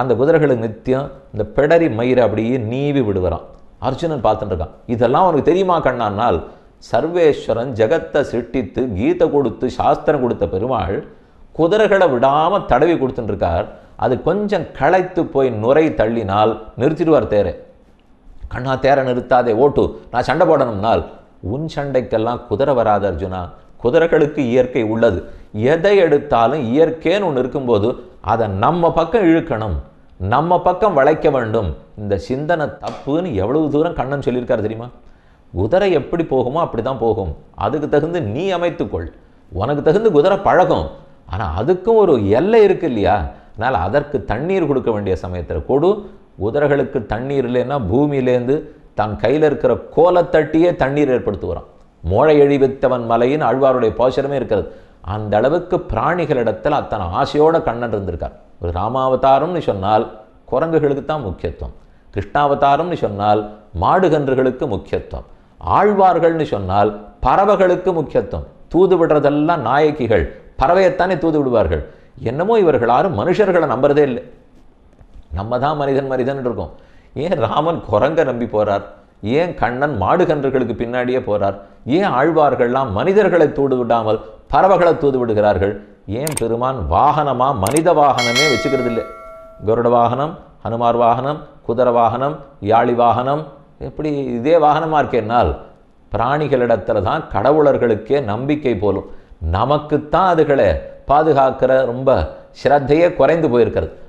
அந்த குதிரைகளுக்கு நித்தியம் இந்த பிடரி மயிரை அப்படியே நீவி விடுவறான் அர்ஜுனன் பார்த்துட்டு இருக்கான் இதெல்லாம் அவனுக்கு தெரியுமா கண்ணானால் சர்வேஸ்வரன் ஜெகத்தை சிருஷ்டித்து கீதை கொடுத்து சாஸ்திரம் கொடுத்த பெருமாள் குதிரைகளை விடாமல் தடவி கொடுத்துட்டு இருக்கார் அது கொஞ்சம் களைத்து போய் நுரை தள்ளினால் நிறுத்திடுவார் தேரை கண்ணா தேரை நிறுத்தாதே ஓட்டு நான் சண்டை போடணும்னால் உன் சண்டைக்கெல்லாம் குதிரை வராது அர்ஜுனா குதிரைகளுக்கு இயற்கை உள்ளது எதை எடுத்தாலும் இயற்கைன்னு ஒன்று இருக்கும்போது அதை நம்ம பக்கம் இழுக்கணும் நம்ம பக்கம் வளைக்க வேண்டும் இந்த சிந்தனை தப்புன்னு எவ்வளவு தூரம் கண்ணன் சொல்லியிருக்காரு தெரியுமா குதிரை எப்படி போகுமோ அப்படி தான் போகும் அதுக்கு தகுந்து நீ அமைத்துக்கொள் உனக்கு தகுந்து குதிரை பழகும் ஆனால் அதுக்கும் ஒரு எல்லை இருக்கு இல்லையா அதனால் அதற்கு தண்ணீர் கொடுக்க வேண்டிய சமயத்தில் கொடு குதிரைகளுக்கு தண்ணீர் இல்லைன்னா பூமியிலேருந்து தன் கையில் இருக்கிற கோலத்தட்டியே தண்ணீர் ஏற்படுத்துகிறான் மோழை எழிவித்தவன் மலையின் ஆழ்வாருடைய போஷரமே இருக்கிறது அந்த அளவுக்கு பிராணிகளிடத்தில் அத்தனை ஆசையோட கண்ணன் இருந்திருக்கார் ஒரு ராமாவதாரம்னு சொன்னால் குரங்குகளுக்கு தான் முக்கியத்துவம் கிருஷ்ணாவதாரம்னு சொன்னால் மாடுகன்றுகளுக்கு முக்கியத்துவம் ஆழ்வார்கள்னு சொன்னால் பறவைகளுக்கு முக்கியத்துவம் தூது விடுறதெல்லாம் நாயக்கிகள் பறவையைத்தானே தூது விடுவார்கள் என்னமோ இவர்கள் யாரும் மனுஷர்களை நம்புறதே இல்லை நம்ம தான் மனிதன் மனிதன் இருக்கோம் ஏன் ராமன் குரங்க நம்பி போறார் ஏன் கண்ணன் மாடுகன்றுகளுக்கு பின்னாடியே போறார் ஏன் ஆழ்வார்கள்லாம் மனிதர்களை தூது விடாமல் பறவைகளை தூது விடுகிறார்கள் ஏன் பெருமான் வாகனமா மனித வாகனமே வச்சுக்கிறது இல்லை கருட வாகனம் ஹனுமார் வாகனம் குதிரை வாகனம் யாழி வாகனம் எப்படி இதே வாகனமா இருக்கேன்னால் பிராணிகளிடத்துல தான் கடவுளர்களுக்கே நம்பிக்கை போலும் நமக்குத்தான் அதுகளை பாதுகாக்கிற ரொம்ப ஸ்ரத்தையே குறைந்து போயிருக்கிறது